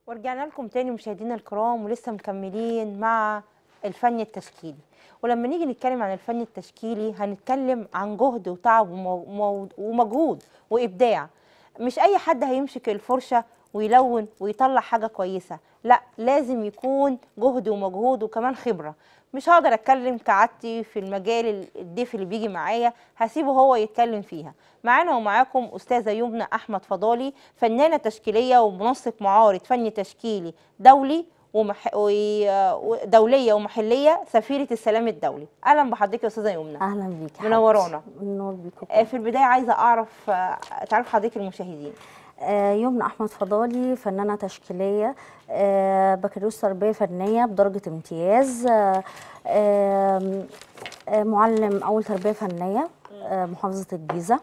ورجعنا لكم تاني مشاهدينا الكرام ولسه مكملين مع الفن التشكيلي ولما نيجي نتكلم عن الفن التشكيلي هنتكلم عن جهد وتعب ومو- مو- ومجهود وإبداع مش أي حد هيمسك الفرشة ويلون ويطلع حاجة كويسة لا لازم يكون جهد ومجهود وكمان خبرة مش هقدر اتكلم كعادتي في المجال ال- الضيف اللي بيجي معايا هسيبه هو يتكلم فيها معانا ومعاكم استاذه يمنى احمد فضالي فنانه تشكيليه ومنسق معارض فني تشكيلي دولي ومح... و- دوليه ومحليه سفيره السلام الدولي اهلا بحضرتك يا استاذه يمنى اهلا بيك يا منورانا. حبيبتي. منور بيكم آه، في البدايه عايزه اعرف آه، تعرف حضرتك المشاهدين آه، يمنى احمد فضالي فنانه تشكيليه آه، بكالوريوس تربيه فنيه بدرجه امتياز آه، آم، آه، معلم اول تربيه فنيه آه، محافظه الجيزه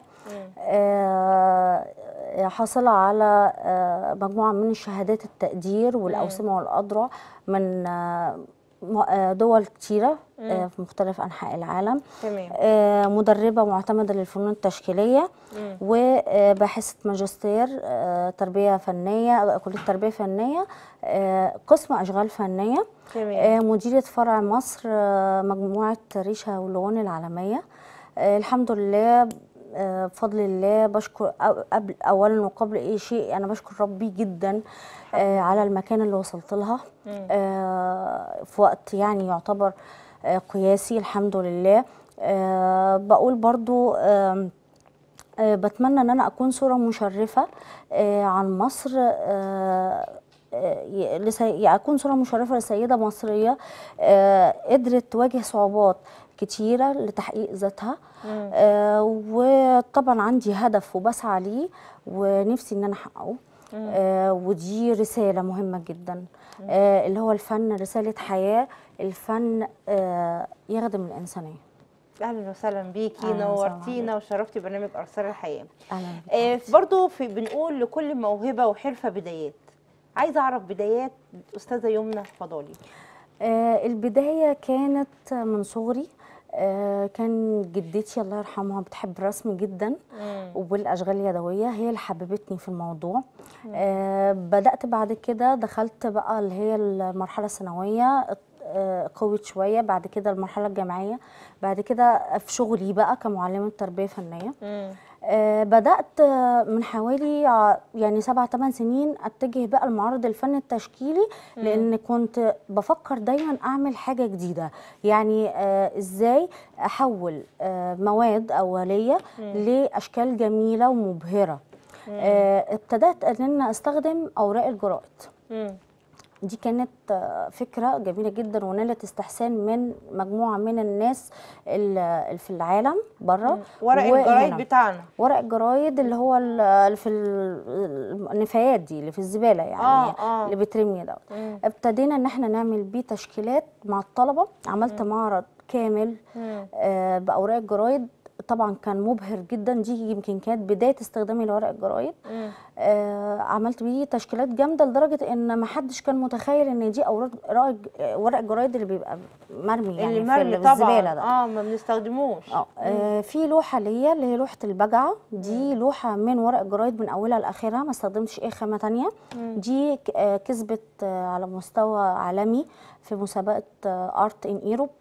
آه، حاصله على آه، مجموعه من الشهادات التقدير والاوسمه والاذرع من آه، م- آه، دول كتيره آه، في مختلف انحاء العالم تمام آه، مدربة معتمدة للفنون التشكيلية مم. وباحثة ماجستير آه، تربية فنية كلية تربية فنية آه، قسم أشغال فنية تمام آه، مديرة فرع مصر آه، مجموعة ريشة واللغون العالمية آه، الحمد لله آه، بفضل الله بشكر أو- قبل اولا وقبل اي شيء انا بشكر ربي جدا آه، على المكان اللي وصلت لها آه، في وقت يعني يعتبر آه، قياسي الحمد لله آه، بقول برضو آم، آه، بتمنى ان انا اكون صوره مشرفه آه، عن مصر آه، آه، ي- لسي- اكون صوره مشرفه لسيده مصريه آه، قدرت تواجه صعوبات كتيره لتحقيق ذاتها آه، وطبعا عندي هدف وبسعى ليه ونفسي ان انا احققه آه، ودي رساله مهمه جدا آه، اللي هو الفن رساله حياه الفن آه، يخدم الانسانيه اهلا وسهلا بيكي أهلاً وسهلاً نورتينا وشرفتي برنامج ارسال الحياه اهلا بك آه، برضو في بنقول لكل موهبه وحرفه بدايات عايزه اعرف بدايات استاذه يمنى فضالي آه، البداية كانت من صغري آه، كان جدتي الله يرحمها بتحب الرسم جدا والأشغال اليدوية هي اللي حببتني في الموضوع آه، بدأت بعد كده دخلت بقى اللي هي المرحلة الثانوية آه، قوت شوية بعد كده المرحلة الجامعية بعد كده في شغلي بقى كمعلمة تربية فنية آه، بدأت آه، من حوالي ع- يعني سبع ثمان سنين أتجه بقى لمعرض الفن التشكيلي لأن كنت بفكر دايما أعمل حاجة جديدة يعني آه، إزاي أحول آه، مواد أولية لأشكال جميلة ومبهرة آه، ابتدأت أن أنا أستخدم أوراق الجرائد مم. دي كانت آه، فكرة جميلة جدا ونالت استحسان من مجموعة من الناس اللي في العالم بره ورق وهنا. الجرايد بتاعنا ورق الجرايد اللي هو ال- اللي في ال- النفايات دي اللي في الزباله يعني آه، آه. اللي بترمي دوت مم. ابتدينا ان احنا نعمل بيه تشكيلات مع الطلبه عملت معرض كامل مم. آه باوراق الجرايد طبعا كان مبهر جدا دي يمكن كانت بدايه استخدامي لورق الجرايد مم. آه عملت بيه تشكيلات جامده لدرجه ان ما حدش كان متخيل ان دي اوراق رائج- ورق الجرايد اللي بيبقى مرمي يعني اللي في مرمي ال- في طبعا الزباله ده اه ما بنستخدموش اه آه، في لوحه ليا اللي هي لوحه البجعه دي لوحه من ورق الجرايد من اولها لاخرها ما استخدمتش اي خامه تانية دي ك- آه، كسبت آه، على مستوى عالمي في مسابقه ارت ان ايروب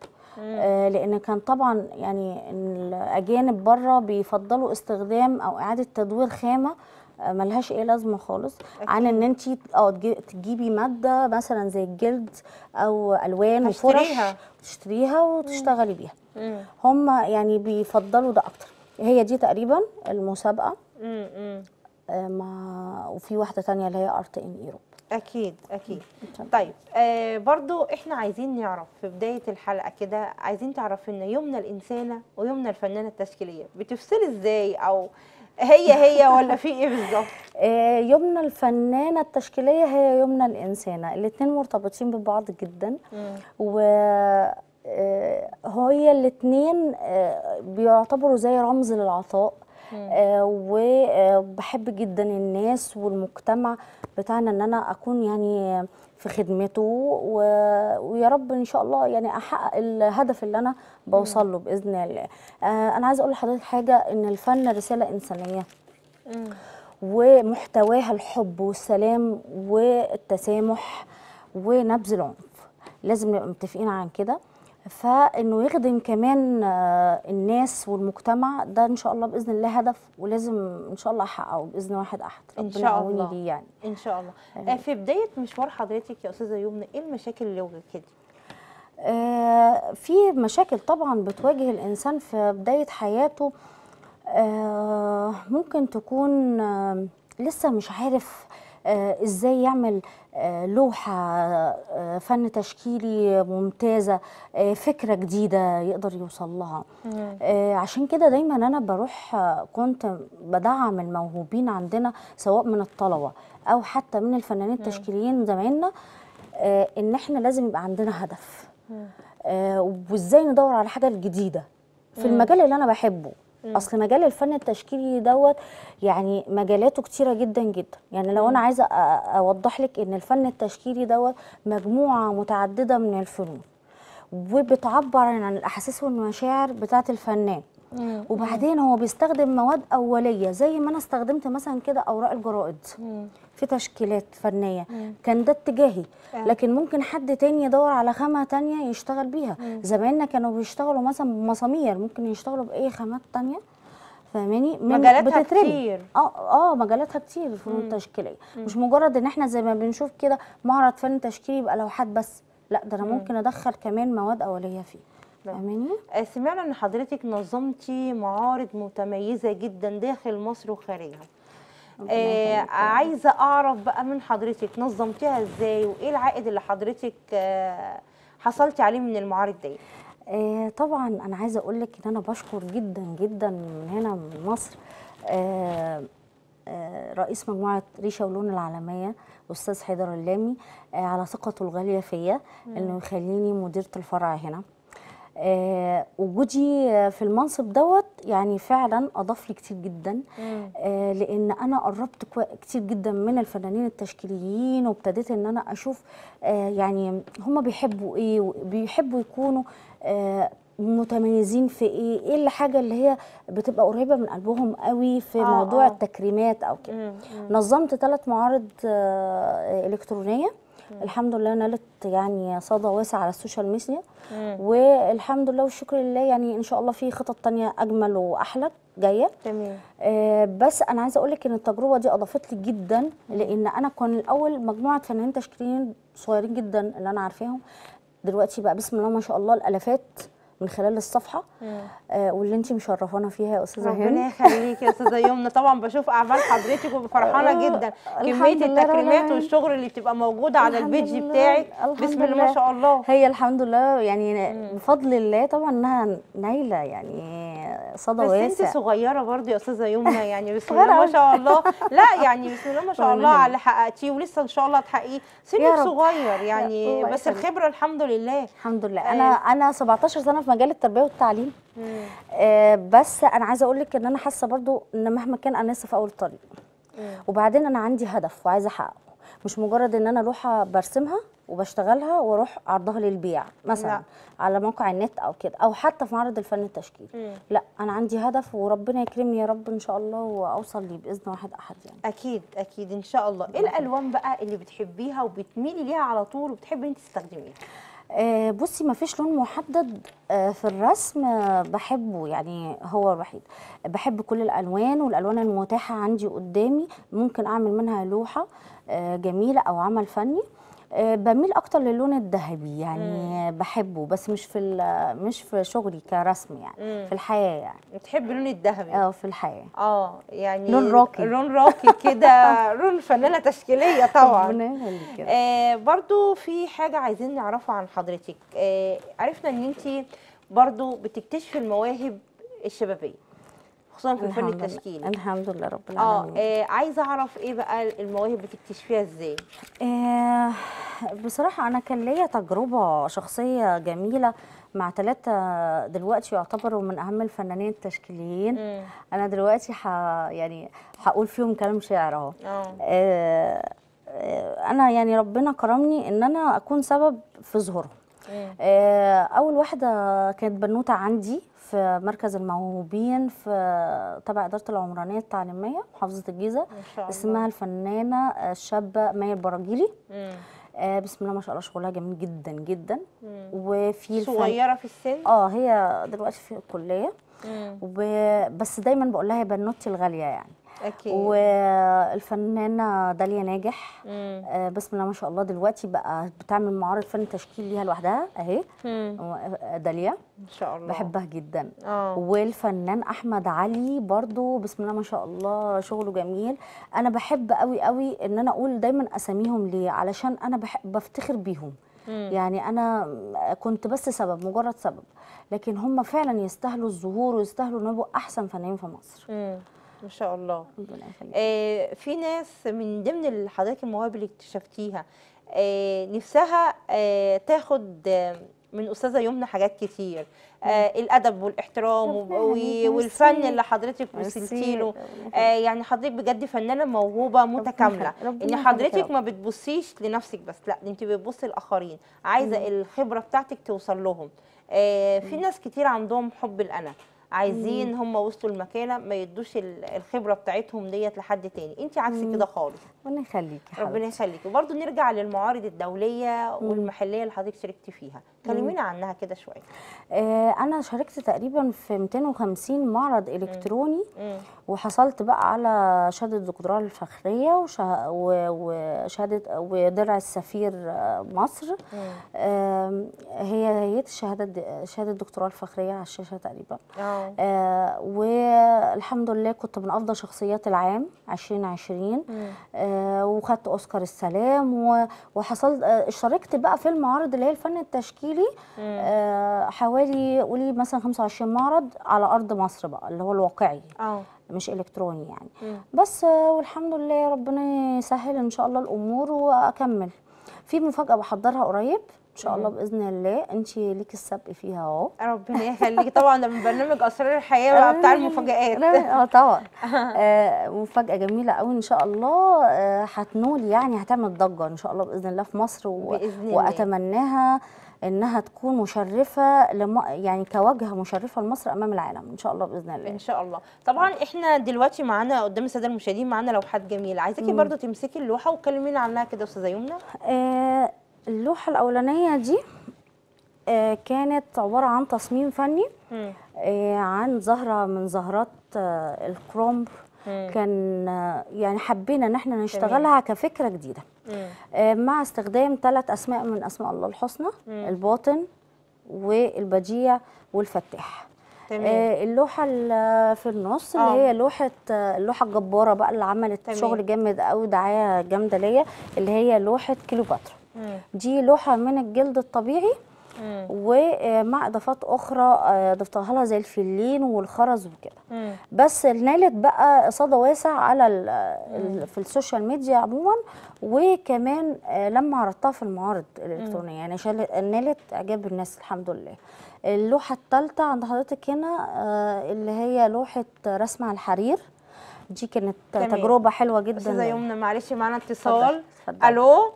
لان كان طبعا يعني إن الاجانب بره بيفضلوا استخدام او اعاده تدوير خامه آه، ملهاش اي لازمه خالص عن ان انت اه تجي- تجيبي ماده مثلا زي الجلد او الوان وفرش هشتريها. تشتريها وتشتغلي بيها مم. هم يعني بيفضلوا ده اكتر هي دي تقريبا المسابقه مم. مم. آه، مع وفي واحده تانية اللي هي ارت ان ايروب اكيد اكيد طيب آه برضو احنا عايزين نعرف في بدايه الحلقه كده عايزين تعرف ان يمنى الانسانه ويمنى الفنانه التشكيليه بتفصلي ازاي او هي هي ولا في ايه بالظبط آه، يمنى الفنانه التشكيليه هي يمنى الانسانه الاتنين مرتبطين ببعض جدا و آه، هي الاتنين آه، بيعتبروا زي رمز للعطاء آه، وبحب جدا الناس والمجتمع بتاعنا ان انا اكون يعني في خدمته و... ويا رب ان شاء الله يعني احقق الهدف اللي انا بوصل له باذن الله آه، انا عايزه اقول لحضرتك حاجه ان الفن رساله انسانيه ومحتواها الحب والسلام والتسامح ونبذ العنف لازم نبقى متفقين عن كده فانه يخدم كمان آه، الناس والمجتمع ده ان شاء الله باذن الله هدف ولازم ان شاء الله احققه باذن واحد احد إن ربنا شاء يقويني الله. ليه يعني ان شاء الله آه، في بدايه مشوار حضرتك يا استاذه يمنى ايه المشاكل اللي واجهتك آه، في مشاكل طبعا بتواجه الإنسان في بداية حياته آه، ممكن تكون آه، لسه مش عارف آه، ازاي يعمل آه، لوحة آه، فن تشكيلي ممتازة آه، فكرة جديدة يقدر يوصل لها آه، عشان كده دايما انا بروح آه، كنت بدعم الموهوبين عندنا سواء من الطلبة او حتى من الفنانين التشكيليين زمايلنا آه، ان احنا لازم يبقى عندنا هدف آه، وازاي ندور على حاجه الجديده في المجال اللي انا بحبه اصل مجال الفن التشكيلي دوت يعني مجالاته كتيره جدا جدا يعني لو انا عايزه أ- اوضح لك ان الفن التشكيلي دوت مجموعه متعدده من الفنون وبتعبر عن الاحاسيس والمشاعر بتاعه الفنان وبعدين هو بيستخدم مواد اوليه زي ما انا استخدمت مثلا كده اوراق الجرائد في تشكيلات فنيه كان ده اتجاهي آه. لكن ممكن حد تاني يدور على خامه تانية يشتغل بيها زمايلنا كانوا بيشتغلوا مثلا بمسامير ممكن يشتغلوا باي خامات تانية فاهماني من- مجالاتها بتترمي. كتير. اه اه مجالاتها كتير الفنون التشكيليه مش مجرد ان احنا زي ما بنشوف كده معرض فن تشكيلي يبقى لوحات بس لا ده انا ممكن ادخل كمان مواد اوليه فيه فاهماني آه، سمعنا ان حضرتك نظمتي معارض متميزه جدا داخل مصر وخارجها آه عايزه اعرف بقى من حضرتك نظمتيها ازاي وايه العائد اللي حضرتك آه حصلتي عليه من المعارض دي آه طبعا انا عايزه اقول لك ان انا بشكر جدا جدا من هنا من مصر آه آه رئيس مجموعه ريشه ولون العالميه استاذ حيدر اللامي آه على ثقته الغاليه فيا انه يخليني مديره الفرع هنا آه وجودي آه، في المنصب دوت يعني فعلا اضاف لي كتير جدا آه لان انا قربت كوا- كتير جدا من الفنانين التشكيليين وابتديت ان انا اشوف آه يعني هم بيحبوا ايه وبيحبوا يكونوا آه متميزين في ايه ايه الحاجه اللي هي بتبقى قريبه من قلبهم قوي في آه، موضوع آه. التكريمات او كده نظمت ثلاث معارض آه، الكترونيه الحمد لله نالت يعني صدى واسع على السوشيال ميديا والحمد لله والشكر لله يعني ان شاء الله في خطط تانية اجمل واحلى جايه تمام آه، بس انا عايزه اقول لك ان التجربه دي اضافت لي جدا لان انا كان الاول مجموعه فنانين تشكيليين صغيرين جدا اللي انا عارفاهم دلوقتي بقى بسم الله ما شاء الله الالافات من خلال الصفحه آه واللي انت مشرفانا فيها يا استاذه هند ربنا يخليك يا استاذه يمنى طبعا بشوف اعمال حضرتك وفرحانه آه، جدا الحمد كميه لله رب التكريمات العالمين. والشغل اللي بتبقى موجوده على الحمد البيج لله، بتاعك الحمد بسم الله ما لله. شاء الله هي الحمد لله يعني بفضل الله طبعا انها نايله يعني صدى بس انت واسع صغيره برضه يا استاذه يمنى يعني بسم صغيرة الله ما أوي. شاء الله لا يعني بسم الله ما شاء ربنا الله على يخليك. اللي حققتيه ولسه ان شاء الله هتحققيه يا سنك رب. صغير يعني الله بس يخليك. الخبره الحمد لله الحمد لله أيوة. انا انا 17 سنه في مجال التربيه والتعليم آه بس انا عايزه اقول لك ان انا حاسه برضو ان مهما كان انا لسه في اول الطريق وبعدين انا عندي هدف وعايزه احققه مش مجرد ان انا لوحه برسمها وبشتغلها واروح عرضها للبيع مثلا لا. لا. على موقع النت او كده او حتى في معرض الفن التشكيلي مم. لا انا عندي هدف وربنا يكرمني يا رب ان شاء الله واوصل ليه باذن واحد احد يعني اكيد اكيد ان شاء الله ايه الالوان بقى اللي بتحبيها وبتميلي ليها على طول وبتحبي انت تستخدميها آه، بصي ما فيش لون محدد آه، في الرسم آه، بحبه يعني هو الوحيد بحب كل الالوان والالوان المتاحه عندي قدامي ممكن اعمل منها لوحه آه، جميله او عمل فني آه، بميل اكتر للون الذهبي يعني بحبه بس مش في ال- مش في شغلي كرسم يعني مم. في الحياه يعني بتحبي اللون الذهبي اه في الحياه اه يعني لون راقي. لون راقي كده لون فنانه تشكيليه طبعا ربنا يخليك كده. آه برضو في حاجة عايزين نعرفها عن حضرتك آه عرفنا ان انت برضو بتكتشفي المواهب الشبابية خصوصا في الفن الحمد لله. التشكيلي الحمد لله رب اه العالمين آه، عايزة اعرف ايه بقى المواهب بتكتشفيها ازاي آه، بصراحة أنا كان ليا تجربة شخصية جميلة مع ثلاثة دلوقتي يعتبروا من أهم الفنانين التشكيليين مم. أنا دلوقتي ح يعني هقول فيهم كلام شعر أهو اه آه، آه، أنا يعني ربنا كرمني إن أنا أكون سبب في ظهورهم مم. آه، اول واحده كانت بنوته عندي في مركز الموهوبين في تبع اداره العمرانيه التعليميه محافظه الجيزه ما شاء الله اسمها الفنانه الشابه مي البراجيلي مم. آه، بسم الله ما شاء الله شغلها جميل جدا جدا مم. وفي الفن صغيره في السن اه هي دلوقتي في الكليه مم. وب- بس دايما بقول لها يا بنوتي الغاليه يعني اكيد والفنانه داليا ناجح مم. آه، بسم الله ما شاء الله دلوقتي بقى بتعمل معارض فن تشكيل ليها لوحدها اهي مم. و- داليا ان شاء الله بحبها جدا اه والفنان احمد علي برضو بسم الله ما شاء الله شغله جميل انا بحب قوي قوي ان انا اقول دايما اساميهم ليه علشان انا بحب بفتخر بيهم مم. يعني انا كنت بس سبب مجرد سبب لكن هم فعلا يستاهلوا الظهور ويستاهلوا ان يبقوا احسن فنانين في مصر مم. ما شاء الله ربنا يخليك آه في ناس من ضمن ال- حضرتك المواهب اللي اكتشفتيها آه نفسها آه تاخد آه من استاذه يمنى حاجات كتير آه الادب والاحترام ربنا و- يخليك، والفن ميرسي. اللي حضرتك وصلتي ميرسي، له ربنا يخليك. آه يعني حضرتك بجد فنانه موهوبه متكامله يخليك، ربنا ان يخليك يا حضرتك رب. ما بتبصيش لنفسك بس لا انت بتبصي للاخرين عايزه الخبره بتاعتك توصل لهم آه في ناس كتير عندهم حب الانا عايزين هم وصلوا المكانه ما يدوش ال- الخبره بتاعتهم ديت لحد تاني انت عكس كده خالص ربنا يخليك يا ربنا حبيبتي. يخليك وبرضه نرجع للمعارض الدوليه والمحليه اللي حضرتك شاركتي فيها كلمينا عنها كده شويه آه، انا شاركت تقريبا في 250 معرض الكتروني مم. وحصلت بقى على شهاده الدكتوراه الفخريه وشه- و- وشهاده ودرع السفير آه، مصر مم. آم، هي هي الشهاده د- شهاده الدكتوراه الفخريه على الشاشه تقريبا اه آه، والحمد لله كنت من افضل شخصيات العام 2020 مم. آه، وخدت اوسكار السلام و- وحصلت آه، اشتركت بقى في المعارض اللي هي الفن التشكيلي آه، حوالي قولي مثلا 25 معرض على ارض مصر بقى اللي هو الواقعي اه مش الكتروني يعني مم. بس آه، والحمد لله ربنا يسهل ان شاء الله الامور واكمل في مفاجاه بحضرها قريب ان شاء الله باذن الله انت ليكي السبق فيها اهو ربنا يخليك طبعا ده من برنامج اسرار الحياه بقى بتاع المفاجآت اه طبعا آه، مفاجاه جميله قوي ان شاء الله آه، هتنول يعني هتعمل ضجه ان شاء الله باذن الله في مصر و... بإذن الله. واتمناها انها تكون مشرفه لم... يعني كواجهه مشرفه لمصر امام العالم ان شاء الله باذن الله ان شاء الله طبعا احنا دلوقتي معانا قدام الساده المشاهدين معانا لوحات جميله عايزاكي برضو تمسكي اللوحه وتكلمينا عنها كده يا استاذه يمنى آه، اللوحة الأولانية دي آه، كانت عبارة عن تصميم فني مم. آه، عن زهرة من زهرات آه، الكرومب مم. كان آه، يعني حبينا ان احنا نشتغلها كفكرة جديدة مم. آه، مع استخدام ثلاث أسماء من أسماء الله الحسنى الباطن والبديع والفتاح تمام آه، اللوحة اللي في النص اللي آه. هي لوحة آه، اللوحة الجبارة بقى اللي عملت تمام. شغل جامد قوي دعاية جامدة ليا اللي هي لوحة كليوباترا مم. دي لوحة من الجلد الطبيعي مم. ومع اضافات اخرى آه، ضفتها لها زي الفلين والخرز وكده مم. بس نالت بقى صدى واسع على ال ال في السوشيال ميديا عموما وكمان آه، لما عرضتها في المعارض الالكترونيه يعني شال- نالت اعجاب الناس الحمد لله اللوحه الثالثه عند حضرتك هنا آه، اللي هي لوحه رسم على الحرير دي كانت تمام. تجربه حلوه جدا استاذه ليا. يمنى معلش معانا اتصال اتفضلي. الو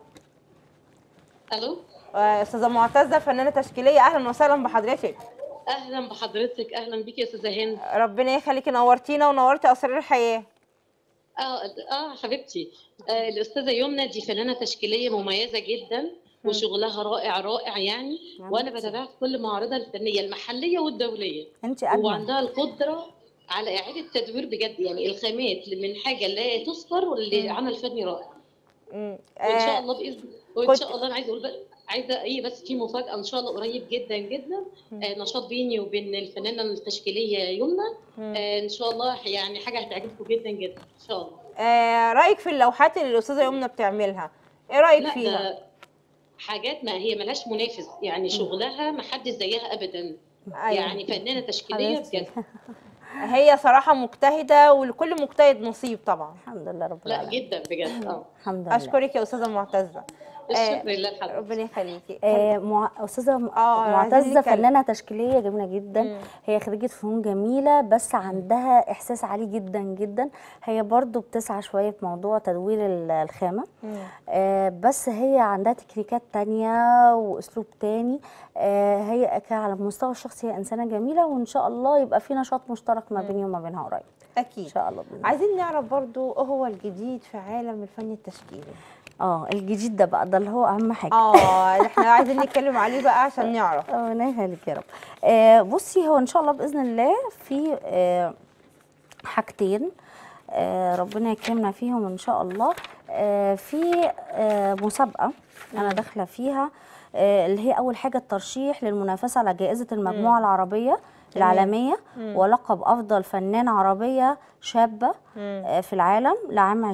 الو آه، استاذه معتزه فنانه تشكيليه اهلا وسهلا بحضرتك اهلا بحضرتك اهلا بيك يا استاذه هند ربنا يخليكي نورتينا ونورتي اسرار الحياه اه اه حبيبتي آه الاستاذه يمنى دي فنانه تشكيليه مميزه جدا وشغلها رائع رائع يعني وانا بتابعها في كل معارضها الفنيه المحليه والدوليه انت اجمل وعندها القدره على اعاده تدوير بجد يعني الخامات من حاجه لا تذكر لعمل فني رائع مم. وان شاء آه، الله باذن وان كنت- شاء الله انا عايزه اقول بقى عايزه ايه بس في مفاجاه ان شاء الله قريب جدا جدا آه نشاط بيني وبين الفنانه التشكيليه يمنى آه ان شاء الله يعني حاجه هتعجبكم جدا جدا ان شاء الله آه، رايك في اللوحات اللي الاستاذه يمنى بتعملها ايه رايك لا فيها ده حاجات ما هي ملهاش منافس يعني شغلها ما حدش زيها ابدا أيوة. يعني فنانه تشكيليه حبيبتي. بجد هي صراحه مجتهده ولكل مجتهد نصيب طبعا الحمد لله رب لا العالمين جدا بجد اه الحمد لله اشكرك يا استاذه معتزه الشكر لله لحضرتك ربنا يخليكي آه مع... استاذه م- آه، عايزين معتزه نتكلم. فنانه تشكيليه جميله جدا مم. هي خريجه فنون جميله بس عندها احساس عالي جدا جدا هي برضو بتسعى شويه في موضوع تدوير ال- الخامه مم. آه بس هي عندها تكنيكات تانية واسلوب تاني آه هي ك- على المستوى الشخصي هي انسانه جميله وان شاء الله يبقى في نشاط مشترك ما بيني وما بينها قريب ان اكيد شاء الله بإذن الله. عايزين نعرف برضو ايه هو الجديد في عالم الفن التشكيلي اه الجديد ده بقى ده اللي هو اهم حاجه اه احنا عايزين نتكلم عليه بقى عشان نعرف ربنا يخليك يا رب آه بصي هو ان شاء الله باذن الله في آه حاجتين آه ربنا يكرمنا فيهم ان شاء الله آه في آه مسابقه انا داخله فيها آه اللي هي اول حاجه الترشيح للمنافسه على جائزه المجموعه العربيه العالميه ولقب افضل فنانه عربيه شابه آه في العالم لعام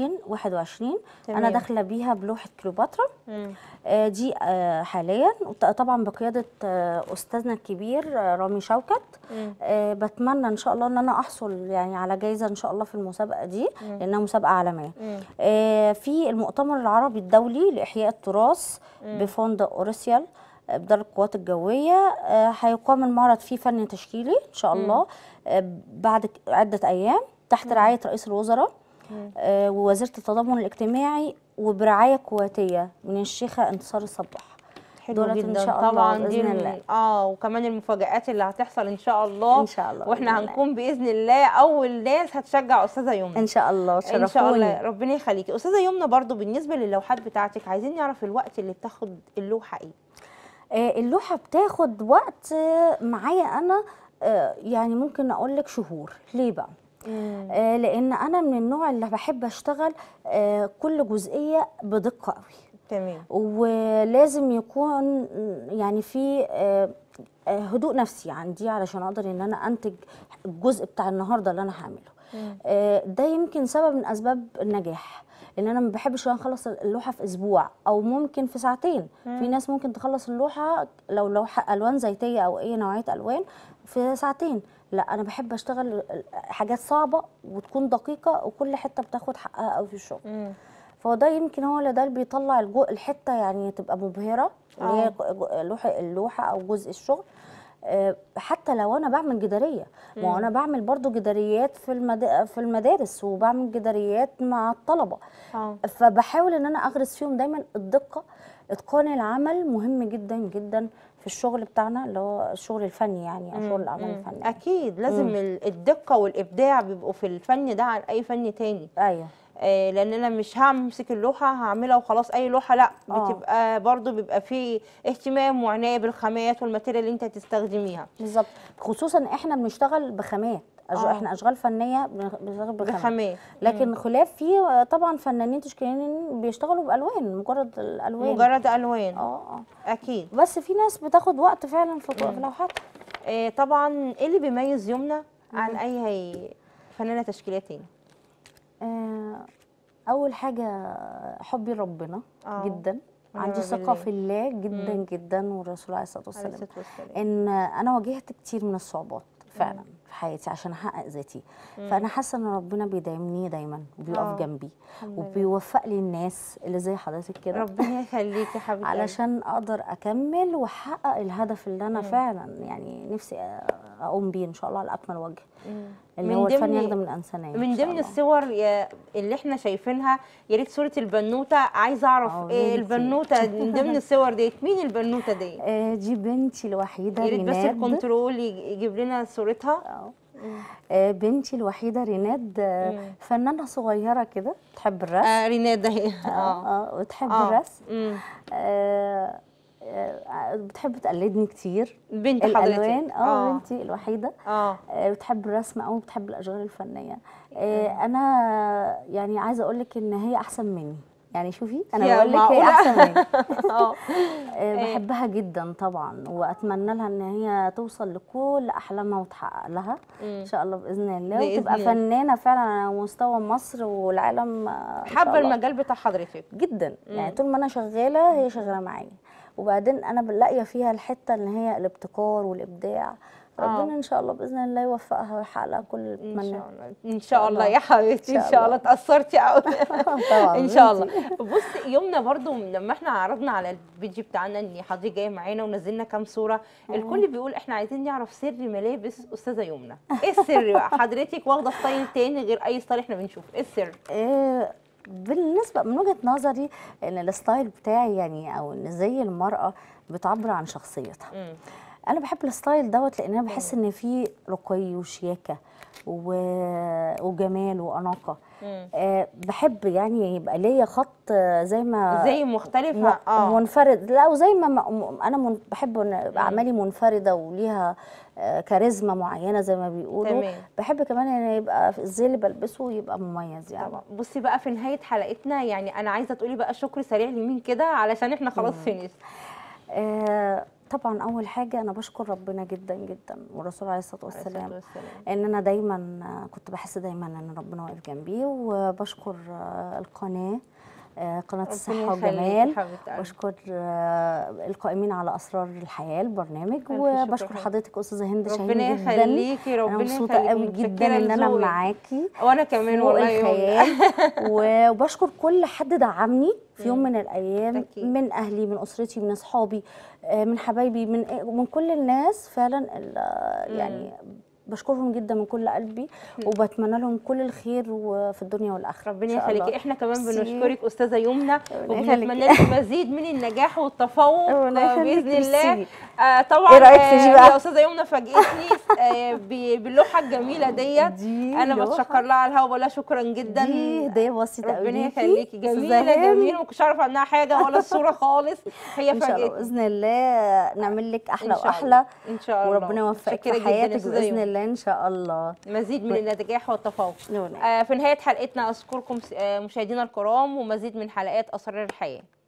2021 انا تمام. داخله بيها بلوحه كليوباترا مم. آه، دي آه، حاليا وط- طبعا بقياده آه، استاذنا الكبير آه، رامي شوكت مم. آه، بتمنى ان شاء الله ان انا احصل يعني على جايزه ان شاء الله في المسابقه دي لانها مسابقه عالميه مم. آه، في المؤتمر العربي الدولي لاحياء التراث بفندق اورسيال آه، بدار القوات الجويه آه، هيقام المعرض فيه فن تشكيلي ان شاء الله آه، بعد ك- عده ايام تحت رعايه رئيس الوزراء آه، ووزيره التضامن الاجتماعي وبرعايه كويتيه من الشيخه انتصار الصباح حلو دولت إن جدا شاء الله طبعا بإذن دي من- الله. اه وكمان المفاجآت اللي هتحصل ان شاء الله إن شاء الله واحنا بإذن الله. هنكون باذن الله اول ناس هتشجع استاذه يمنى ان شاء الله ان شاء تشرفوني الله ربنا يخليكي استاذه يمنى برضو بالنسبه للوحات بتاعتك عايزين نعرف الوقت اللي بتاخد اللوحه ايه آه، اللوحه بتاخد وقت آه، معايا انا آه، يعني ممكن اقول لك شهور ليه بقى آه، لان انا من النوع اللي بحب اشتغل آه، كل جزئيه بدقه قوي تمام ولازم يكون يعني في آه، آه، هدوء نفسي عندي علشان اقدر ان انا انتج الجزء بتاع النهارده اللي انا هعمله آه، ده يمكن سبب من اسباب النجاح لان انا ما بحبش ان أنا اخلص اللوحه في اسبوع او ممكن في ساعتين في ناس ممكن تخلص اللوحه لو لوحه الوان زيتيه او اي نوعيه الوان في ساعتين لا انا بحب اشتغل حاجات صعبه وتكون دقيقه وكل حته بتاخد حقها قوي في الشغل مم. فهو ده يمكن هو اللي ده اللي بيطلع الجو الحته يعني تبقى مبهره اللي هي جو- لوحه اللوحه او جزء الشغل آه، حتى لو انا بعمل جداريه ما هو انا بعمل برضو جداريات في المد... في المدارس وبعمل جداريات مع الطلبه اه فبحاول ان انا اغرس فيهم دايما الدقه اتقان العمل مهم جدا جدا في الشغل بتاعنا اللي هو الشغل الفني يعني او شغل الاعمال مم. الفنيه اكيد لازم ال- الدقه والابداع بيبقوا في الفن ده عن اي فن تاني ايوه آه لان انا مش همسك اللوحه هعملها وخلاص اي لوحه لا آه. بتبقى برضو بيبقى فيه اهتمام وعنايه بالخامات والماتيريال اللي انت هتستخدميها بالظبط خصوصا احنا بنشتغل بخامات أج... آه. احنا اشغال فنيه بنغ- بنشتغل بخامات بخامات لكن خلاف في طبعا فنانين تشكيليين بيشتغلوا بالوان مجرد الالوان مجرد الوان اه اه اكيد بس في ناس بتاخد وقت فعلا في في لوحاتها آه طبعا ايه اللي بيميز يمنى عن اي هي فنانه تشكيليه تاني آه، اول حاجه حبي لربنا آه. جدا ونعم عندي ثقه بالله. في الله جدا مم. جدا والرسول عليه الصلاه عليه والسلام الصلاه والسلام ان انا واجهت كتير من الصعوبات فعلا في حياتي عشان احقق ذاتي فانا حاسه ان ربنا بيدعمني دايما آه. وبيقف جنبي الحمد لله. وبيوفق لي الناس اللي زي حضرتك كده ربنا يخليكي يا حبيبتي علشان اقدر اكمل واحقق الهدف اللي انا فعلا يعني نفسي اقوم بيه ان شاء الله على اكمل وجه مم. اللي من هو الفن ضمن- يخدم الانسانيه من إن شاء ضمن الله. الصور يا- اللي احنا شايفينها يا ريت صوره البنوته عايزه اعرف آه، ايه بنتي. البنوته من ضمن الصور ديت مين البنوته دي آه، دي بنتي الوحيده يا ريت بس ريناد الكنترول يج- يجيب لنا صورتها آه. آه، بنتي الوحيده ريناد آه، مم. فنانه صغيره كده بتحب الرسم آه ريناد اهي اه اه اه وتحب آه. الرسم مم. آه، آه، بتحب تقلدني كتير بنت حضرتك الالوان اه بنتي الوحيده اه آه، بتحب الرسم قوي بتحب الاشغال الفنيه آه، انا يعني عايزه اقول لك ان هي احسن مني يعني شوفي انا يا بقول لك هي معقولة؟ احسن مني اه آه، بحبها جدا طبعا واتمنى لها ان هي توصل لكل احلامها وتحقق لها ان شاء الله باذن الله بإذن وتبقى الله. فنانه فعلا على مستوى مصر والعالم آه، إن شاء حابه الله. المجال بتاع حضرتك جدا يعني طول ما انا شغاله هي شغاله معايا وبعدين انا بلاقيه فيها الحته ان هي الابتكار والابداع ربنا ان شاء الله باذن الله يوفقها ويحقق لها كل اللي ان بتمناه شاء الله ان شاء الله يا حبيبتي إن ان شاء شاء الله الله. اتاثرتي قوي طبعا ان شاء الله بنتي. بص يومنا برضو لما احنا عرضنا على الفيديو بتاعنا ان حضرتك جايه معانا ونزلنا كام صوره الكل بيقول احنا عايزين نعرف سر ملابس استاذه يمنى ايه السر بقى حضرتك واخده ستايل تاني غير اي ستايل احنا بنشوفه ايه السر إيه بالنسبه من وجهه نظري ان الستايل بتاعي يعني او ان زي المراه بتعبر عن شخصيتها مم. انا بحب الستايل دوت لان انا بحس ان فيه رقي وشياكه و... وجمال واناقه مم. أه بحب يعني يبقى ليا خط آه، زي ما زي مختلفه م- اه منفرد لا وزي ما م- انا من بحب ان يبقى اعمالي منفرده وليها آه، كاريزما معينه زي ما بيقولوا تمام. بحب كمان ان يبقى في الزي اللي بلبسه يبقى مميز يعني طبعا بصي بقى في نهايه حلقتنا يعني انا عايزه تقولي بقى شكر سريع لمين كده علشان احنا خلاص فينيش آه طبعا اول حاجه انا بشكر ربنا جدا جدا والرسول عليه الصلاه والسلام والسلام ان انا دايما آه، كنت بحس دايما ان ربنا واقف جنبي وبشكر آه، القناه آه، قناه الصحه يخليكي وجمال حبيبة قلبي. بشكر آه، القائمين على اسرار الحياه البرنامج شكر وبشكر حبيبتي. حضرتك استاذه هند شاهين ربنا جدا يخليكي انا ربنا مبسوطه يخليكي قوي جدا متشكرة ان انا لذوقك. معاكي وانا كمان فوق والله يا يمنى. الخيال وبشكر كل حد دعمني في يوم من الايام أكيد. من اهلي من اسرتي من اصحابي آه، من حبايبي من من كل الناس فعلا ال- يعني بشكرهم جدا من كل قلبي وبتمنى لهم كل الخير وفي الدنيا والاخره إن ربنا شاء الله. يخليكي احنا كمان ميرسي. بنشكرك استاذه يمنى يخليكي. وبنتمنى لك مزيد من النجاح والتفوق ربنا آه، يخليكي. باذن الله ميرسي. آه طبعا إيه رأيك في دي آه، بقى؟ يا استاذه يمنى فاجئتني آه ب- باللوحه الجميله ديت دي انا لوحة. بتشكر لها على الهوا بقول لها شكرا جدا دي هديه بسيطه قوي ربنا ليكي. يخليكي أستاذة جميله هند. جميله ما كنتش اعرف عنها حاجه ولا الصوره خالص هي ان شاء الله فاجئتني باذن الله نعمل لك احلى إن شاء واحلى الله. ان شاء الله وربنا يوفقك متشكرة في جداً يا حياتك أستاذة باذن يمنى. الله ان شاء الله مزيد من النجاح والتفوق نعم. آه في نهايه حلقتنا اشكركم آه، مشاهدينا الكرام ومزيد من حلقات اسرار الحياه